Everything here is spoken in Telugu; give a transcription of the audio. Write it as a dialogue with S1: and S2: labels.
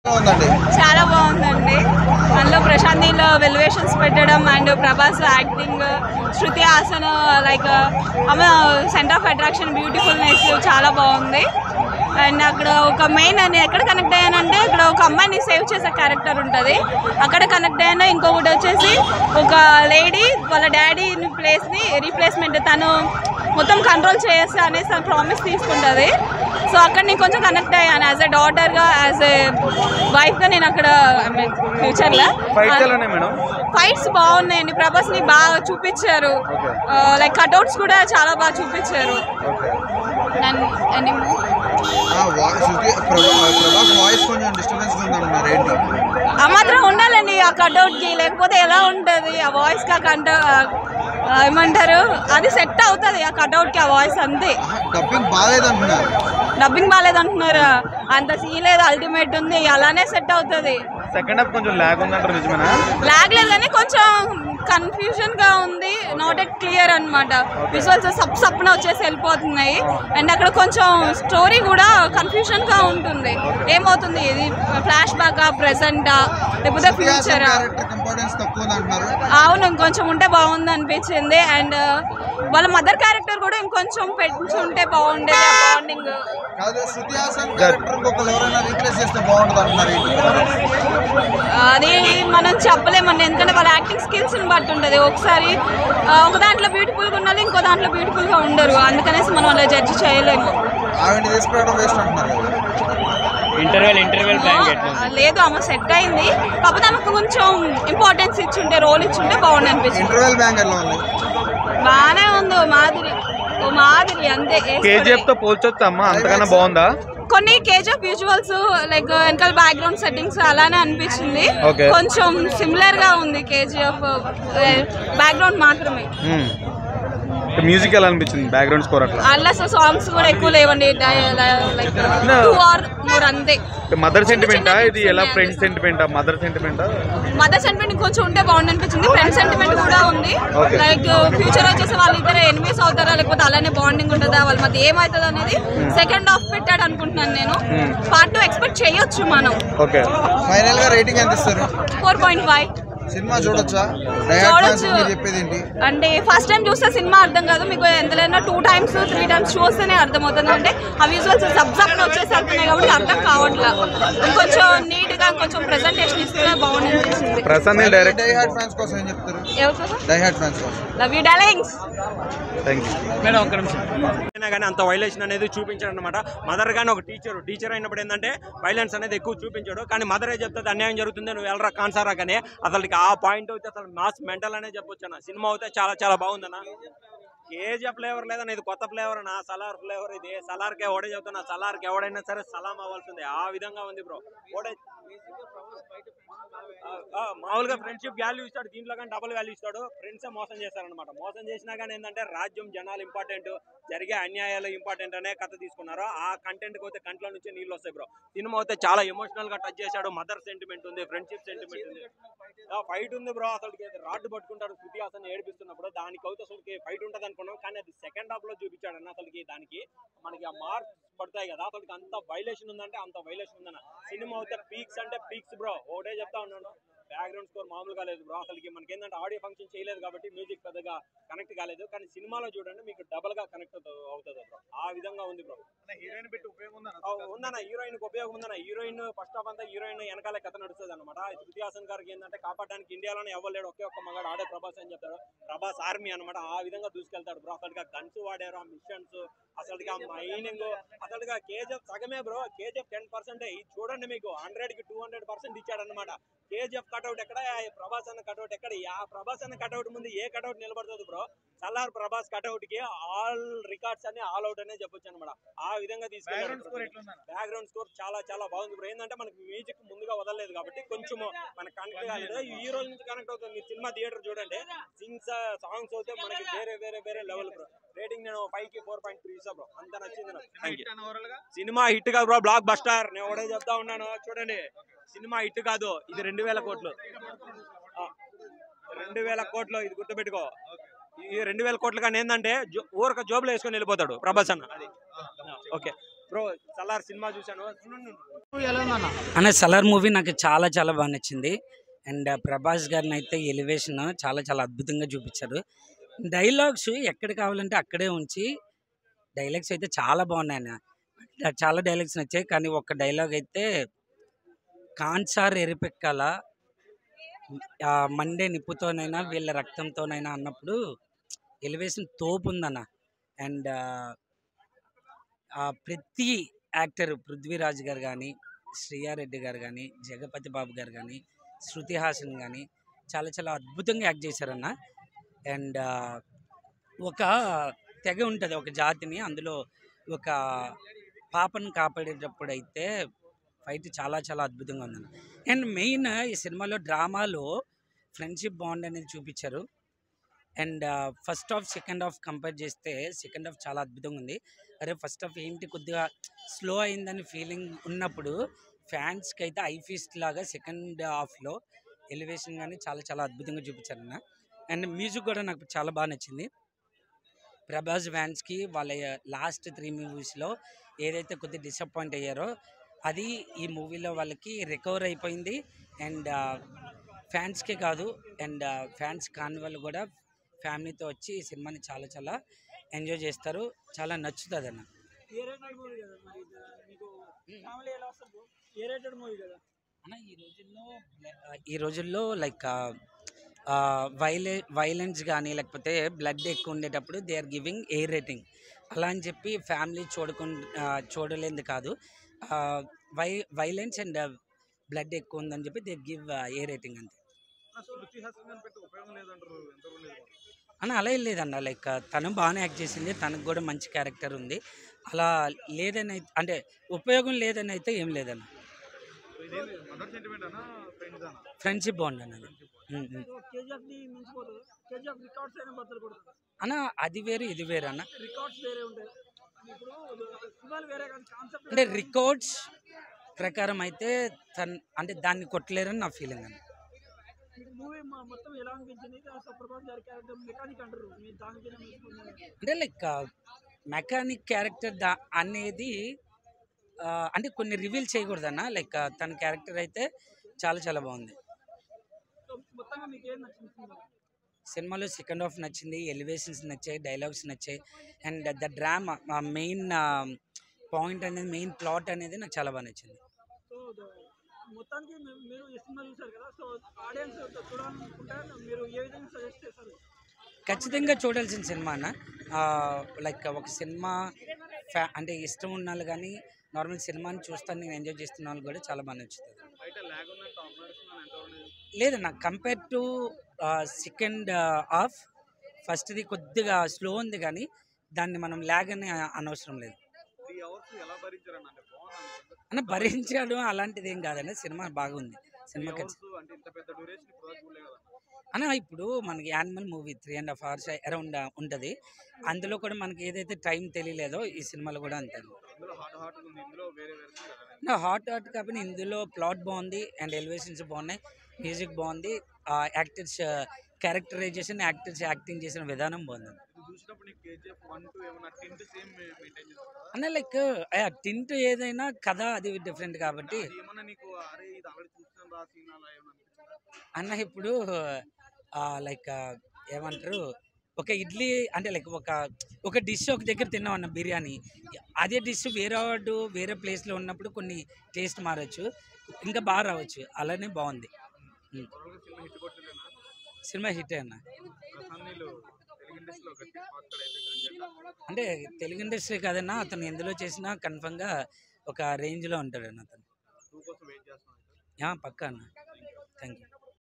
S1: ఉందండి
S2: చాలా బాగుందండి అందులో ప్రశాంత్ నీల్ వెల్యువేషన్స్ పెట్టడం and Prabhas acting Shruti Haasan like ఆమె సెంటర్ ఆఫ్ అట్రాక్షన్ బ్యూటిఫుల్నెస్ చాలా బాగుంది అండ్ అక్కడ ఒక మెయిన్ నేను ఎక్కడ కనెక్ట్ అయ్యానంటే ఇక్కడ ఒక అమ్మాయిని సేవ్ చేసే క్యారెక్టర్ ఉంటుంది అక్కడ కనెక్ట్ అయ్యాను ఇంకొకటి వచ్చేసి ఒక లేడీ వాళ్ళ డాడీ ప్లేస్ని రీప్లేస్మెంట్ తను మొత్తం కంట్రోల్ చేస్తా అనేసి తను ప్రామిస్ తీసుకుంటుంది సో అక్కడ నేను కొంచెం కనెక్ట్ అయ్యాను యాజ్ ఎ డాటర్గా యాజ్ ఎ వైఫ్గా నేను అక్కడ ఐ మీన్ ఫ్యూచర్లో
S3: ఫైట్స్ ఎలానే మేడం
S2: ఫైట్స్ బాగున్నాయండి ప్రభాస్ని బాగా చూపించారు లైక్ కట్అవుట్స్ కూడా చాలా బాగా చూపించారు
S1: ఓకే
S2: అండ్ అండ్
S1: ఆ వా- శృతి ప్రభా- ప్రభాస్ వాయిస్ కొంచెం డిస్టర్బెన్స్ ఉందన్నారు ఏంటి
S2: ఆ మాత్రం ఉండాలండి ఆ కట్అవుట్కి లేకపోతే ఎలా ఉంటుంది ఆ వాయిస్కి ఆ కంట ఆ, ఏమంటారు అది సెట్ అవుతుంది ఆ కట్అవుట్కి ఆ వాయిస్ అంతే
S1: డబ్బింగ్ బాగాలేదంటున్నారు
S2: డబ్బింగ్ బాగాలేదంటున్నారు అంత సీన్ లేదు అల్టిమేట్ ఉంది అలానే సెట్ అవుతుంది
S3: సెకండ్ హాఫ్ కొంచెం ల్యాగ్ ఉందంటారు నిజమేనా
S2: లాగ్ లేదు కానీ కొంచెం కన్ఫ్యూజన్ గా ఉంది నాట్ ఎట్ క్లియర్ అనమాట విజువల్స్ సప్ సప్న వచ్చేసి వెళ్ళిపోతున్నాయి అండ్ అక్కడ కొంచెం స్టోరీ కూడా కన్ఫ్యూజన్ గా ఉంటుంది ఏమవుతుంది ఇది ఫ్లాష్ బ్యాక్ ప్రెసెంటా లేకపోతే ఫ్యూచరా
S1: క్యారెక్టర్ ఇంపార్టెన్స్ తక్కువ ఉందంటున్నారు
S2: అవును ఇంకొంచెం ఉంటే బాగుంది అనిపించింది అండ్ వాళ్ళ మదర్ క్యారెక్టర్ కూడా ఇంకొంచెం పెంచుంటే బాగుండేది ఆ బాండింగ్
S1: కాదు శృతి హాసన్ క్యారెక్టర్ ఇంకొకరు ఎవరైనా రీప్లేస్ చేస్తే బాగుంటుంది అంటున్నారు ఏంటి?
S2: అది మనం చెప్పలేమండి ఎందుకంటే వాళ్ళ యాక్టింగ్ స్కిల్స్ని బట్టి ఉంటుంది ఒకసారి ఆ, ఒక దాంట్లో బ్యూటిఫుల్గా ఉండాలి ఇంకో దాంట్లో బ్యూటిఫుల్గా ఉండరు అందుకనేసి మనం అలా జడ్జి చేయలేము
S1: ఆవిడ తీసుకురావడం వేస్ట్ అంటున్నారు
S3: ఇంటర్వెల్ ఇంటర్వెల్
S2: ఆ, లేదు ఆమె సెట్ అయింది కాకపోతే ఆమెకు కొంచెం ఇంపార్టెన్స్ ఇచ్చుంటే రోల్ ఇచ్చుంటే బాగుంది అనిపించింది
S1: ఇంటర్వెల్ బ్యాంక్ ఎలా ఉంది
S2: బాగానే ఉంది ఓ మాదిరి ఓ మాదిరి అంతే
S3: కేజీఎఫ్ తో పోల్చొచ్చా అమ్మా అంతకన్నా బాగుందా
S2: కొన్ని కేజీఎఫ్ విజువల్స్ లైక్ వెనకాల బ్యాక్గ్రౌండ్ సెట్టింగ్స్ అలానే అనిపించింది
S3: Okay.
S2: కొంచెం సిమిలర్ గా ఉంది కేజీఎఫ్ బ్యాక్గ్రౌండ్ మాత్రమే
S3: మ్యూజిక్ ఎలా అనిపించింది బ్యాక్గ్రౌండ్ స్కోర్ అట్లా
S2: అలా సాంగ్స్ కూడా ఎక్కువ లేవండి like
S3: No.
S2: Two or more అంతే
S3: మదర్ సెంటిమెంటా
S2: చిన్న
S3: ఇది ఎలా
S2: clips
S3: ఫ్రెండ్
S2: ఉన్నాయి
S3: సెంటిమెంటా మదర్ సెంటిమెంటా
S2: మదర్ సెంటిమెంట్ కొంచెం ఉంటే బాగుంది అనిపించింది ఫ్రెండ్ సెంటిమెంట్ కూడా ఉంది
S3: Okay.
S2: లైక్ ఫ్యూచర్ వచ్చేసి వాళ్ళిద్దరు ఎనిమీస్ అవుతారా లేకపోతే అలానే బాండింగ్ ఉంటుందా వాళ్ళ మధ్య ఏమవుతుంది అనేది సెకండ్ హాఫ్ పెట్టాడు అనుకుంటున్నాను నేను
S3: Hmm.
S2: పార్ట్ టూ ఎక్స్పెక్ట్ చేయొచ్చు మనం
S3: ఓకే
S1: ఫైనల్ గా రేటింగ్ ఎంత ఇస్తారు
S2: ఫోర్ పాయింట్ ఫైవ్
S1: సినిమా చూడొచ్చా డయాడ్ ఫ్యాన్స్
S2: చూడొచ్చు.
S1: మీరు చెప్పేది ఏంటి
S2: అంటే ఫస్ట్ టైం చూస్తే సినిమా అర్థం కాదు మీకు ఎంతలైనా టూ టైమ్స్ త్రీ టైమ్స్ చూస్తేనే అర్థమవుతుంది అంటే ఆ విజువల్స్ సబ్జెక్ట్ వచ్చేసి అవుతున్నాయి కాబట్టి అర్థం కావట్లా ఇంకొంచెం నీట్ గా కొంచెం ప్రెజెంటేషన్ ఇస్తే బాగుంది అనిపించింది
S3: Prashanth Neel direct
S1: diehard fans కోసం ఏం చెప్తారు
S2: ఎవరి కోసం
S1: డైహార్డ్ ఫ్యాన్స్ కోసం
S2: love you darlings
S3: thank you
S4: madam ఒక్క నిమిషం అయినా కానీ అంత వైలేషన్ అనేది చూపించాడు అనమాట మదర్ కానీ ఒక టీచర్ టీచర్ అయినప్పుడు ఏంటంటే వైలెన్స్ అనేది ఎక్కువ చూపించాడు కానీ మదర్ ఏ చెప్తే అన్యాయం జరుగుతుంది నువ్వు వెళ్ళరా కాన్సారా కానీ అసలు ఆ పాయింట్ అయితే అసలు మాస్ మెంటల్ అనే చెప్పొచ్చు అన్న సినిమా అయితే చాలా చాలా బాగుందన్న కేజీఎఫ్ ఫ్లేవర్ లేదన్న ఇది కొత్త ఫ్లేవర్ నా సలార్ ఫ్లేవర్ ఇది సలార్కి ఎవడే చెప్తున్నా సలార్కి ఎవడైనా సరే సలాం అవ్వాల్సిందే ఆ విధంగా ఉంది బ్రో ఓడే ఆ, ఆ, మామూలుగా ఫ్రెండ్షిప్ వాల్యూ ఇస్తాడు దీంట్లో కానీ డబుల్ వాల్యూ ఇస్తాడు ఫ్రెండ్స్ మోసం చేస్తారనమాట మోసం చేసినా కానీ ఏంటంటే రాజ్యం జనాలు ఇంపార్టెంట్ జరిగే అన్యాయాలు ఇంపార్టెంట్ అనే కథ తీసుకున్నారు ఆ కంటెంట్ పోతే కంట్లో నుంచి నీళ్ళు వస్తాయి బ్రో సినిమా అయితే చాలా ఎమోషనల్ గా టచ్ చేశాడు మదర్ సెంటిమెంట్ ఉంది ఫ్రెండ్షిప్ సెంటిమెంట్ ఉంది ఫైట్ ఉంది బ్రో అసలు రాడ్ పట్టుకుంటాడు శృతి హాసన్ ఏడిపిస్తున్నప్పుడు దానికి అయితే అసలు ఫైట్ ఉంటుంది అనుకున్నాం కానీ అది సెకండ్ హాఫ్ లో చూపించాడు అన్న అసలుకి దానికి మనకి ఆ మార్క్స్ పడతాయి కదా అసలు అంత వైలేషన్ ఉందంటే అంత వైలేషన్ ఉందన్న సినిమా అయితే పీక్స్ అంటే పీక్స్ బ్రో ఒకటే చెప్తా ఉన్నాను బ్యాక్గ్రౌండ్ స్కోర్ మామూలుగా లేదు బ్రో అసలుకి మనకి ఏంటంటే ఆడియో ఫంక్షన్ చేయలేదు కాబట్టి మ్యూజిక్ పెద్దగా కనెక్ట్ కాలేదు కానీ సినిమాలో చూడండి మీకు డబల్ గా కనెక్ట్ అవుతుంది బ్రో ఆ విధంగా ఉంది బ్రో
S3: హీరోయిన్ పెట్టి ఉపయోగం
S4: ఆ, ఉందన్న హీరోయిన్ ఉపయోగం ఉందన్న హీరోయిన్ ఫస్ట్ హాఫ్ అంతా హీరోయిన్ వెనకాల కథ నడుస్తుంది అనమాట శృతి హాసన్ గారికి ఏంటంటే కాపాడడానికి ఇండియాలోనే ఎవ్వలేడు ఒకే ఒక్క మగాడు ఆడే ప్రభాస్ అని చెప్తాడు ప్రభాస్ ఆర్మీ అనమాట ఆ విధంగా దూసుకెళ్తాడు బ్రో అసలుగా గన్స్ వాడారు ఆ మిషన్స్ అసలుగా మైనింగ్ అసలుగా కేజీఎఫ్ సగమే బ్రో కేజీఎఫ్ టెన్ పర్సెంట్ ఇది చూడండి మీకు హండ్రెడ్ కి టూ హండ్రెడ్ పర్సెంట్ ఇచ్చాడు అనమాట కేజీఎఫ్ కట్అవుట్ ఎక్కడ ఆ ప్రభాస్ అన్న కట్అవుట్ ఎక్కడ ఆ ప్రభాస్ అన్న కట్అవుట్ ముందు ఏ కట్అవుట్ నిలబడుతుంది బ్రో సల్లార్ ప్రభాస్ కట్అవుట్ కి ఆల్ రికార్డ్స్ అన్ని ఆల్ అవుట్ అనే చెప్పొచ్చు అనమాట ఆ విధంగా తీసుకెళ్ళాడు బ్యాక్గ్రౌండ్ స్కోర్ చాలా చాలా బాగుంది బ్రో ఏంటంటే మనకి మ్యూజిక్ ముందుగా వదలలేదు కాబట్టి కొంచెం మనకి కనెక్ట్ కాలేదు ఈ రోజు నుంచి కనెక్ట్ అవుతుంది మీరు సినిమా థియేటర్ చూడండి సింగ్స్ సాంగ్స్ అయితే మనకి వేరే వేరే వేరే లెవెల్ బ్రో రేటింగ్ నేను ఫైవ్ కి ఫోర్ పాయింట్ త్రీ ఇస్తా బ్రో అంత నచ్చింది నాకు థ్యాంక్ యూ సినిమా హిట్ కాదు బ్రో బ్లాక్ బస్టర్ నేను ఒకటే చెప్తా ఉన్నాను చూడండి సినిమా హిట్ కాదు ఇది రెండు వేల కోట్లు ఆ, రెండు వేల కోట్లు ఇది గుర్తుపెట్టుకో ఈ రెండు వేల కోట్లు కానీ ఏంటంటే జో- ఊరక జోబులో వేసుకొని వెళ్ళిపోతాడు ప్రభాస్ అన్న అది ఓకే బ్రో సలార్ సినిమా చూశాను
S5: అన్న సలార్ మూవీ నాకు చాలా చాలా బాగా నచ్చింది అండ్ ప్రభాస్ గారిని అయితే ఎలివేషన్ చాలా చాలా అద్భుతంగా చూపించారు డైలాగ్స్ ఎక్కడ కావాలంటే అక్కడే ఉంచి డైలాగ్స్ అయితే చాలా బాగున్నాయి అన్న చాలా డైలాగ్స్ నచ్చాయి కానీ ఒక్క డైలాగ్ అయితే కాన్సార్ ఎరిపెక్కాల ఆ మండే నిప్పుతోనైనా వీళ్ళ రక్తంతోనైనా అన్నప్పుడు ఎలివేషన్ తోపు ఉందన్న అండ్ ప్రతి యాక్టర్ పృథ్వీరాజ్ గారు కానీ శ్రీయారెడ్డి గారు కానీ జగపతి బాబు గారు కానీ శృతి హాసన్ కానీ చాలా చాలా అద్భుతంగా యాక్ట్ చేశారన్న అండ్ ఒక తెగ ఉంటుంది ఒక జాతిని అందులో ఒక పాపను కాపాడేటప్పుడు అయితే ఫైట్ చాలా చాలా అద్భుతంగా ఉందన్న అండ్ మెయిన్ ఈ సినిమాలో డ్రామాలో ఫ్రెండ్షిప్ బాండ్ అనేది చూపించారు and first half second half compare చేస్తే సెకండ్ హాఫ్ చాలా అద్భుతంగా ఉంది అరే ఫస్ట్ హాఫ్ ఏంటి కొద్దిగా స్లో అయిందని ఫీలింగ్ ఉన్నప్పుడు ఫ్యాన్స్కి అయితే ఐ ఫీస్ట్ లాగా సెకండ్ హాఫ్లో ఎలివేషన్ కానీ చాలా చాలా అద్భుతంగా చూపించారన్న అండ్ మ్యూజిక్ కూడా నాకు చాలా బాగా నచ్చింది ప్రభాస్ ఫ్యాన్స్కి వాళ్ళ లాస్ట్ త్రీ మూవీస్లో ఏదైతే కొద్దిగా డిసప్పాయింట్ అయ్యారో అది ఈ మూవీలో వాళ్ళకి రికవర్ అయిపోయింది అండ్ ఫ్యాన్స్కే కాదు అండ్ ఫ్యాన్స్ కాని వాళ్ళు కూడా ఫ్యామిలీతో వచ్చి ఈ సినిమాని చాలా చాలా ఎంజాయ్ చేస్తారు చాలా నచ్చుతుంది అన్న
S6: ఏ రేటెడ్ మూవీ కదా మరి ఇది మీకు ఫ్యామిలీ ఎలా వస్తుంది ఏ రేటెడ్ మూవీ కదా
S5: అన్న ఈ రోజుల్లో ఈ రోజుల్లో లైక్ వైలే వైలెన్స్ కానీ లేకపోతే బ్లడ్ ఎక్కువ ఉండేటప్పుడు they are giving a rating అలా అని చెప్పి ఫ్యామిలీ చూడకు చూడలేంది కాదు వై వైలెన్స్ అండ్ బ్లడ్ ఎక్కువ ఉందని చెప్పి దే గివ్ ఏ రేటింగ్ అంతే అన్న అలా ఏం లేదన్న లైక్ తను బాగానే యాక్ట్ చేసింది తనకు కూడా మంచి క్యారెక్టర్ ఉంది అలా లేదని అయితే అంటే ఉపయోగం లేదని అయితే ఏం లేదన్న ఫ్రెండ్షిప్ బాండ్ అన్నది ఉమ్, ఉమ్.
S6: కేజీఎఫ్ ని మించిపోతుంది కేజీఎఫ్ రికార్డ్స్ అయినా బద్దలు కొడుతుంది
S5: అన్న అది వేరు ఇది వేరు అన్న
S6: రికార్డ్స్ వేరే ఉంటాయి ఇప్పుడు సినిమాలు వేరే కానీ కాన్సెప్ట్
S5: అంటే రికార్డ్స్ ప్రకారం అయితే తన్ అంటే దాన్ని కొట్టలేరని నా ఫీలింగ్ అన్న
S6: మూవీ మొత్తం ఎలా అనిపించింది సుప్రభాత్ గారి క్యారెక్టర్ మెకానిక్ అంటారు మీరు దానికైనా మించిపోతుంది
S5: అంటే లైక్ మెకానిక్ క్యారెక్టర్ దా అనేది ఆ, అంటే కొన్ని రివీల్ చేయకూడదు అన్న లైక్ తన క్యారెక్టర్ అయితే చాలా చాలా బాగుంది
S6: సో మొత్తంగా మీకు ఏం నచ్చింది సినిమా
S5: సినిమాలో సెకండ్ హాఫ్ నచ్చింది ఎలివేషన్స్ నచ్చాయి డైలాగ్స్ నచ్చాయి and the drama main point అనేది మెయిన్ ప్లాట్ అనేది నాకు చాలా బాగా నచ్చింది
S6: సో ద- మొత్తానికి మీ- మీరు ఈ సినిమా చూసారు కదా సో ఆడియన్స్ చూడాలనుకుంటే మీరు ఏ విధంగా సజెస్ట్ చేస్తారు
S5: ఖచ్చితంగా చూడాల్సిన సినిమా అన్న లైక్ ఒక సినిమా ఫ్యా అంటే ఇష్టం ఉన్న వాళ్ళు కానీ నార్మల్ సినిమాని చూస్తాను నేను ఎంజాయ్ చేస్తున్న వాళ్ళు కూడా చాలా బాగా నచ్చుతుంది లేదన్న కంపేర్ టు సెకండ్ హాఫ్ ఫస్ట్ది కొద్దిగా స్లో ఉంది కానీ దాన్ని మనం ల్యాగ్ అని అనవసరం లేదు అన్న భరించడం అలాంటిది ఏం కాదన్న సినిమా బాగుంది సినిమా ఖచ్చితంగా అన్న ఇప్పుడు మనకి animal movie three and half hours around ఉంటుంది అందులో కూడా మనకి ఏదైతే టైం తెలియలేదో ఈ సినిమాలో కూడా అంతే నా హాట్ హాట్ కాబట్టి ఇందులో ప్లాట్ బాగుంది అండ్ ఎలివేషన్స్ బాగున్నాయి మ్యూజిక్ బాగుంది యాక్టర్స్ క్యారెక్టరైజేషన్ యాక్టర్స్ యాక్టింగ్ చేసిన విధానం బాగుంది అన్న లైక్ టింట్ ఏదైనా కథ అది డిఫరెంట్ కాబట్టి అన్న ఇప్పుడు లైక్ ఏమంటారు ఒక ఇడ్లీ అంటే లైక్ ఒక ఒక డిష్ ఒక దగ్గర తిన్నాం అన్న బిర్యానీ అదే డిష్ వేరే వాడు వేరే ప్లేస్లో ఉన్నప్పుడు కొన్ని టేస్ట్ మారచ్చు ఇంకా బాగా రావచ్చు అలానే బాగుంది ఉమ్. సినిమా హిట్ అన్న అంటే తెలుగు ఇండస్ట్రీ కాదన్నా అతను ఎందులో చేసినా కన్ఫర్మ్గా ఒక రేంజ్లో ఉంటాడు అన్న అతను యా, పక్కా అన్న థ్యాంక్ యూ